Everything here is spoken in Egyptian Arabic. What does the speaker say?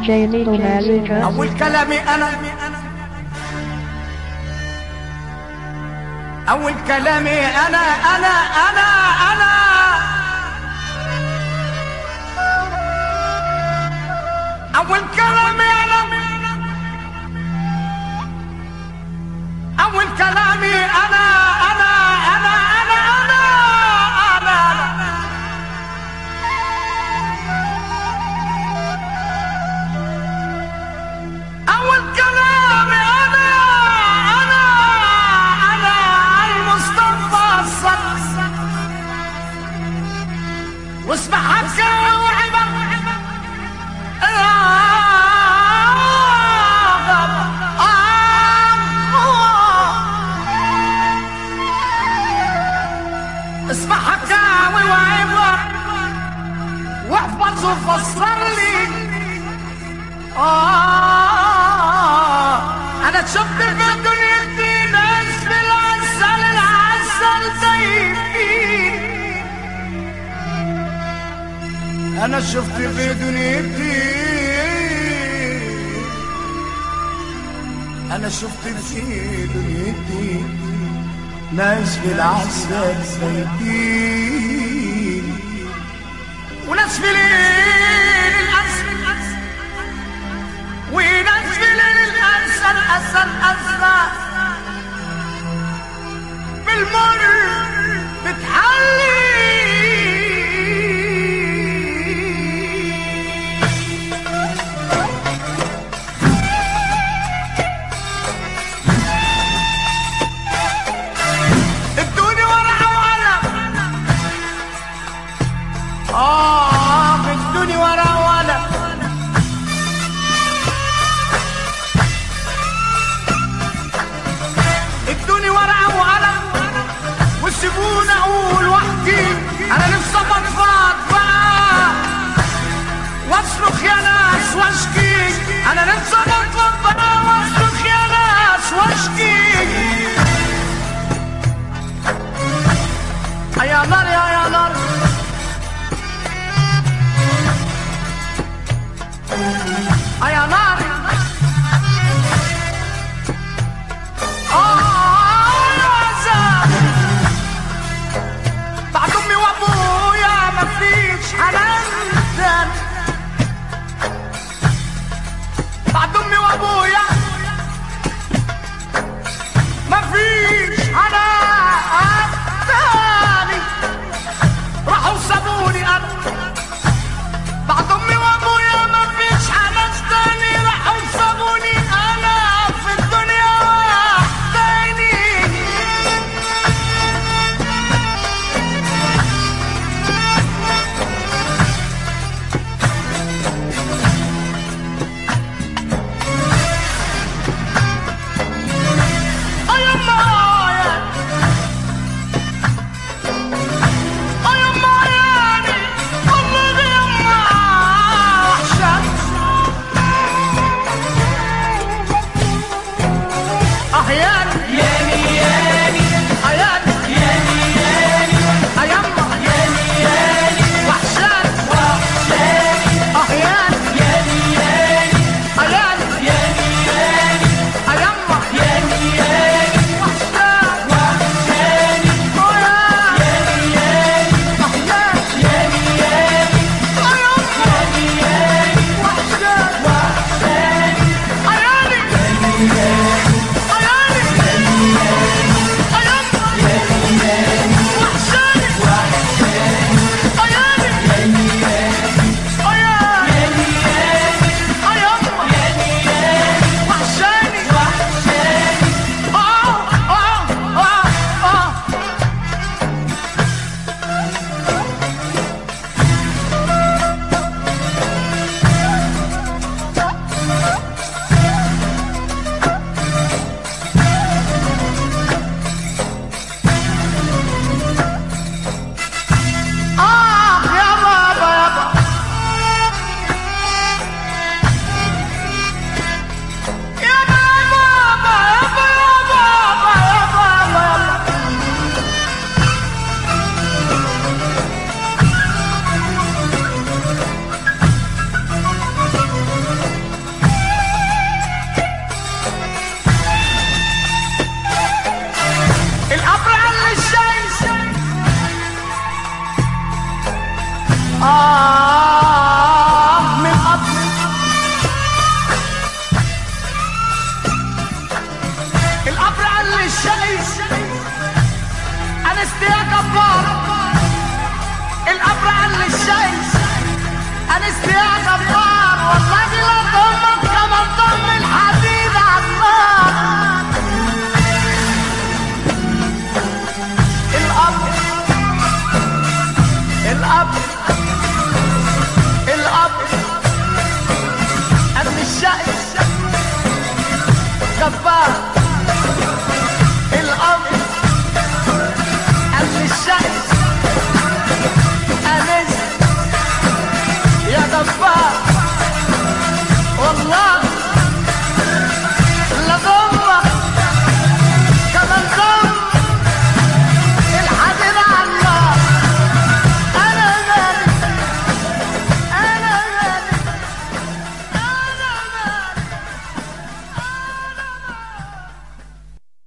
DJ Little Magic. أول كلامي أنا أول كلامي أنا أنا أنا أنا أول كلامي أنا أول كلامي أنا أنا أنا أنا أنا أنا, أنا. أول كلامي أنا أنا أنا المصطفى الصدق واسمع حكا وعبر اسمع حكاوي وعبر واحفظ وفسر لي آه أنا شفت في دنيتي ناس بالعسل العسل طيبين أنا شفت في دنيتي أنا شفت في دنيتي ناس بالعسل طيبين وناس في ليل الأسر وينزل الأسد أسد أسد بالمر بتحلي ادوني ورقة وقلم آه ادوني ورقة وقلم ادوني ورقة وقلم وسيبوني اقول وحدي انا نفسي افضفض بقى واصرخ يا ناس واشكي انا نفسي افضفض بقى واصرخ يا ناس واشكي يا نار يا يا نار يا نار آه يا زلمة. بعد امي وابويا مفيش حنان تاني بعد امي وابويا جبار القبر قال للشيخ انست يا جبار والله لا ضمك كما ضم الحديد على النار القبر القبر القبر قال للشيخ جبار القبر قال للشيخ انست يا جبار